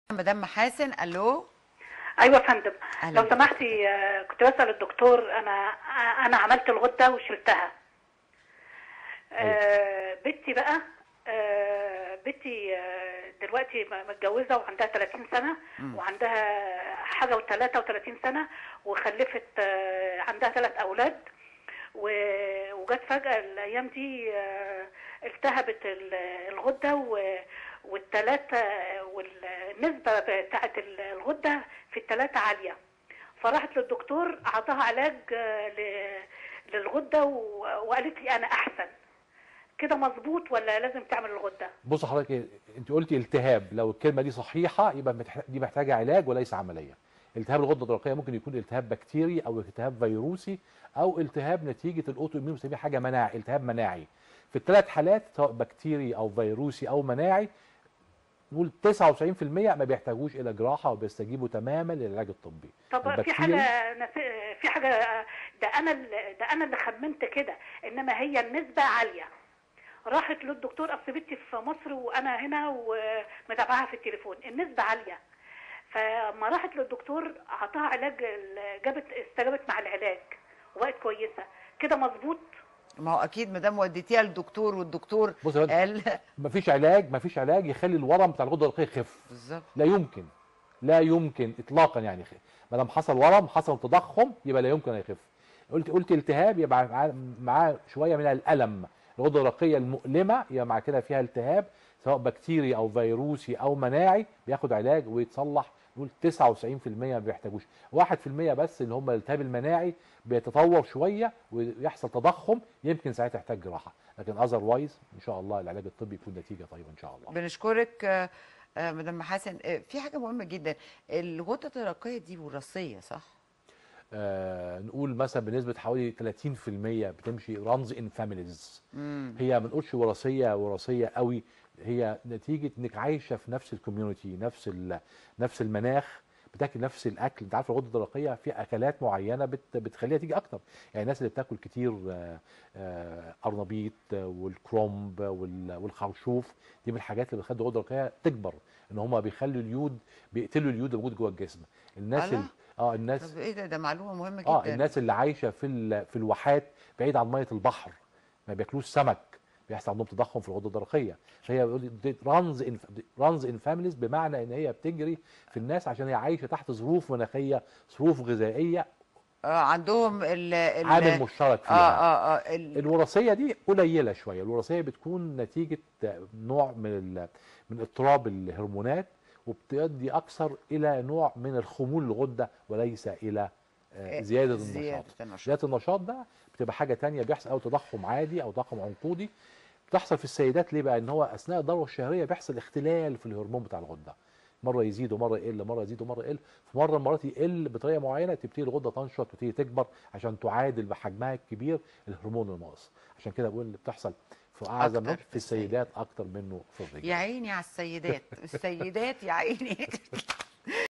مدام محاسن الو ايوه يا فندم أهلا لو بك. سمحتي آه، كنت بسال الدكتور انا آه، انا عملت الغده وشلتها آه، بنتي بقى آه، بنتي آه، دلوقتي م- متجوزه وعندها 30 سنه وعندها حاجه و33 سنه وخلفت آه، عندها ثلاث اولاد و- وجت فجاه الايام دي آه، التهبت ال- الغده و- والتلاتة والنسبة بتاعت الغدة في التلاتة عالية فراحت للدكتور أعطاها علاج آه، ل- للغدة و- وقالت لي أنا أحسن كده مظبوط ولا لازم تعمل الغدة بص حضرتك إيه، انت قلتي التهاب لو الكلمه دي صحيحه يبقى متح- دي محتاجه علاج وليس عمليه التهاب الغده الدرقيه ممكن يكون التهاب بكتيري او التهاب فيروسي او التهاب نتيجه الاوتو اميون بنسميه حاجه مناعي التهاب مناعي في الثلاث حالات سواء بكتيري او فيروسي او مناعي نقول 99% ما بيحتاجوش الى جراحه وبيستجيبوا تماما للعلاج الطبي طب في البكتيري- حاجة نس- في حاجة ده أنا ال- ده أنا اللي خمنت كده إنما هي النسبة عالية راحت للدكتور أصل بنتي في مصر وأنا هنا ومتابعاها في التليفون النسبة عالية فما راحت للدكتور أعطاها علاج ال- جابت استجابت مع العلاج وبقت كويسة كده مظبوط ما هو اكيد مدام وديتيها للدكتور والدكتور بص يا فندم، قال مفيش علاج مفيش علاج يخلي الورم بتاع الغده الدرقيه يخف بالظبط لا يمكن لا يمكن اطلاقا يعني ما دام حصل ورم حصل تضخم يبقى لا يمكن ان يخف قلت قلت التهاب يبقى معاه- معاه شويه من الالم الغده الدرقيه المؤلمه يبقى مع كده فيها التهاب سواء بكتيري او فيروسي او مناعي بياخد علاج ويتصلح نقول 99% ما بيحتاجوش 1% بس اللي هم الالتهاب المناعي بيتطور شويه ويحصل تضخم يمكن ساعتها يحتاج جراحه لكن اذروايز ان شاء الله العلاج الطبي يكون نتيجه طيبه ان شاء الله بنشكرك آه، آه، مدام محاسن آه، في حاجه مهمه جدا الغده الدرقيه دي وراثيه صح آه نقول مثلا بنسبه حوالي 30% بتمشي رانز ان فاميليز مم. هي ما نقولش وراثيه وراثيه قوي هي نتيجه انك عايشه في نفس الكوميونتي نفس ال- نفس المناخ بتاكل نفس الاكل انت عارف الغده الدرقيه في اكلات معينه بت بتخليها تيجي اكتر يعني الناس اللي بتاكل كتير آه، آه، قرنبيط آه، والكرومب وال- والخرشوف دي من الحاجات اللي بتخلي الغده الدرقيه تكبر ان هم بيخلوا اليود بيقتلوا اليود اللي موجود جوه الجسم الناس الله. ال- اه الناس طب ايه ده ده معلومه مهمه جدا اه الناس اللي عايشه في ال- في الواحات بعيد عن ميه البحر ما بياكلوش سمك بيحصل عندهم تضخم في الغده الدرقيه فهي رانز ان رانز ان فاميليز بمعنى ان هي بتجري في الناس عشان هي عايشه تحت ظروف مناخيه ظروف غذائيه اه عندهم ال ال عامل مشترك اه فيها اه اه ال الوراثيه دي قليله شويه الوراثيه بتكون نتيجه نوع من ال- من اضطراب الهرمونات وبتؤدي اكثر الى نوع من الخمول الغده وليس الى آه، زياده النشاط زياده النشاط زياده النشاط ده بتبقى حاجه تانية بيحصل او تضخم عادي او تضخم عنقودي بتحصل في السيدات ليه بقى ان هو اثناء الدوره الشهريه بيحصل اختلال في الهرمون بتاع الغده مره يزيد ومره يقل مره يزيد ومره يقل في مره المرات يقل بطريقه معينه تبتدي الغده تنشط وتبتدي تكبر عشان تعادل بحجمها الكبير الهرمون الناقص عشان كده بقول اللي بتحصل في اعظم أكتر الوقت في في السيدات اكتر منه في الرجال يا عيني على السيدات السيدات يا عيني